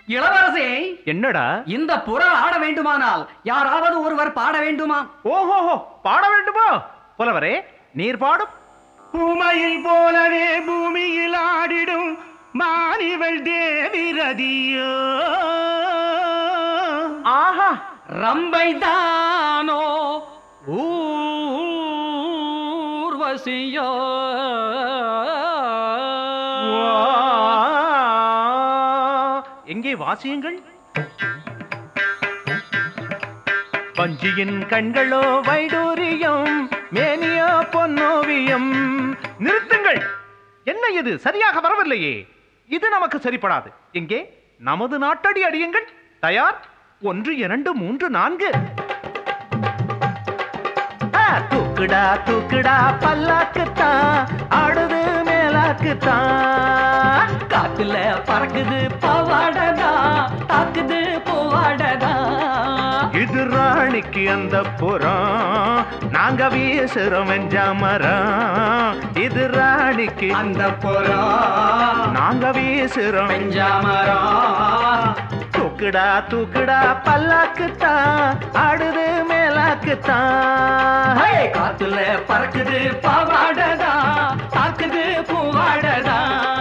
இளவரசே என்னடா இந்த புறா ஆட வேண்டுமானால் யாராவது ஒருவர் பாட வேண்டுமா ஓஹோஹோ பாட வேண்டுமா புலவரே நீர் பாடும் பூமையில் போலவே பூமியில் ஆடிடும் மாணிவள் தேவிரதியோ ஆஹா ரம்பை தானோ ஊர்வசியோ வா. எங்கே வாசியுங்கள் வஞ்சியின் கண்களோ வைடூரியம் மேனியோ பொன்னோவியம் நிறுத்துங்கள் என்ன இது சரியாக வரவில்லையே இது நமக்கு சரிப்படாது எங்கே நமது நாட்டடி அடியுங்கள் தயார் ஒன்று இரண்டு மூன்று நான்கு ஆ, தூக்குடா தூக்குடா பல்லாக்குத்தான் ஆடுது மேலாக்குத்தான் காத்துல பறக்குது பவாடதா தாக்குது பூவாடதா இது ராணிக்கு அந்த புறம் நாங்க வீசுறோம் வெஞ்சாமரம் இது ராணிக்கு அந்த புறா நாங்க வீசுறோம் பெஞ்சாமரா தூக்குடா தூக்குடா பல்லாக்குத்தான் ஆடுது மேலாக்குத்தான் ஹே, காத்துல பறக்குது பவாடதா தாக்குது பூவாடதா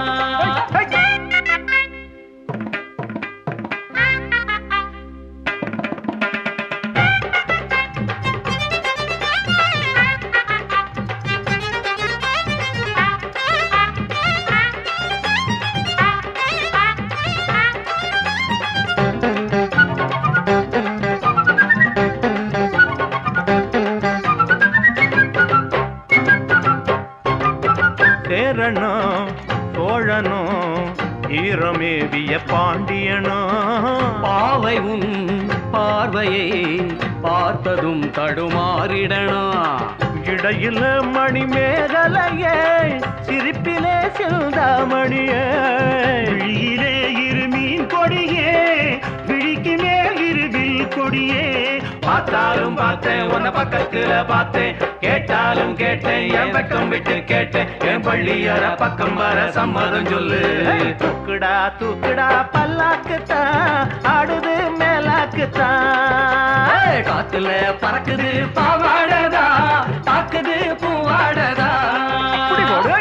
சேரனும் சோழனும் ஈரமேவிய பாண்டியனும் பாவை உன் பார்வையை பார்த்ததும் தடுமாறிடணும் இடையில மணி மேகலையே சிரிப்பிலே சிந்தாமணியே விழியிலே இரு மீன் கொடியே விழிக்கு மேல் இருவில் கொடியே பார்த்தாலும் பார்த்தேன் உன்னை பக்கத்துல பார்த்தேன் கேட்டாலும் கேட்டேன் என் பக்கம் விட்டு கேட்டேன் என் பள்ளியற பக்கம் வர சம்மதம் சொல்லு தூக்குடா தூக்குடா பல்லாக்குத்தான் ஆடுது மேலாக்குத்தான் ஹே, காத்துல பறக்குது பவாடதா தாக்குது பூவாடதா இப்படி போடு.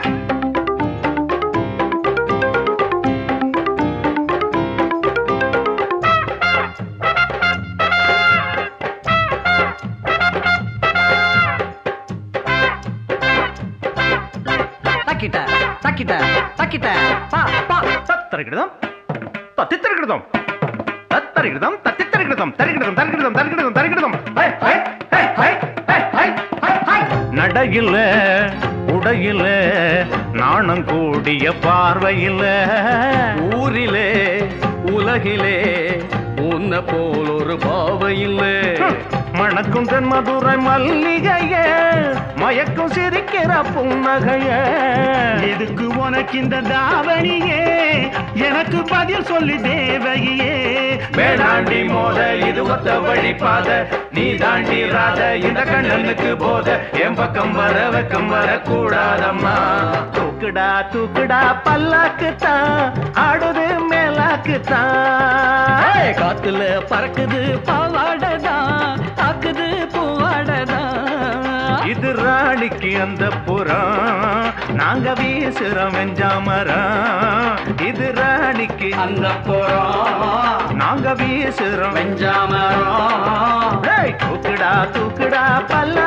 தக்கிட்ட தக்கிட்ட தக்கிட்ட பா பா தத்தரிகிருதம் தத்தித்தரிகிருதம் தத்தரிகிருதம் தத்தித்தரிகிருதம் தரிகிருதம் தரிகிருதம் தரிகிருதம் தரிகிருதம் ஹை, ஹை, ஹை, ஹை, ஹை, ஹை, ஹை, ஹை. நடையில உடையில நாணம் கூடிய பார்வையில ஊரிலே உலகிலே உன்ன போல் ஒரு பாவை இல்லை மணக்குன்றன் மதுரை மல்லிகையே மயக்கும் சிரிக்கிற புன்னகையே எதுக்கு உனக்கு இந்த தாவணியே எனக்கு பதில் சொல்லு தேவகியே வேளாண்டி மோத இது ஒத்த வழி பாத நீ தாண்டி ராத இந்த கண்ணனுக்கு போத என் பக்கம் வர வெக்கம் வர கூடாதம்மா தூக்குடா தூக்குடா பல்லாக்குத்தான் ஆடுது மேலாக்குத்தான் ஹே, காத்துல பறக்குது பாவாடதா தாக்குது பூவாடதா இது ராணிக்கு அந்த புறம் நாங்க வீசுறோம் வெஞ்சாமரம் இது ராணிக்கு அந்த புறம் நாங்க வீசுறோம் வெஞ்சாமரம் ஏய், தூக்குடா தூக்குடா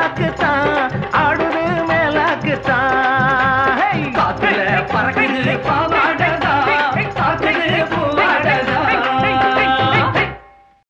பல்லாக்குத்தான் ஆடுது மேலாக்குத்தான் ஹேய், காத்துல பறக்குது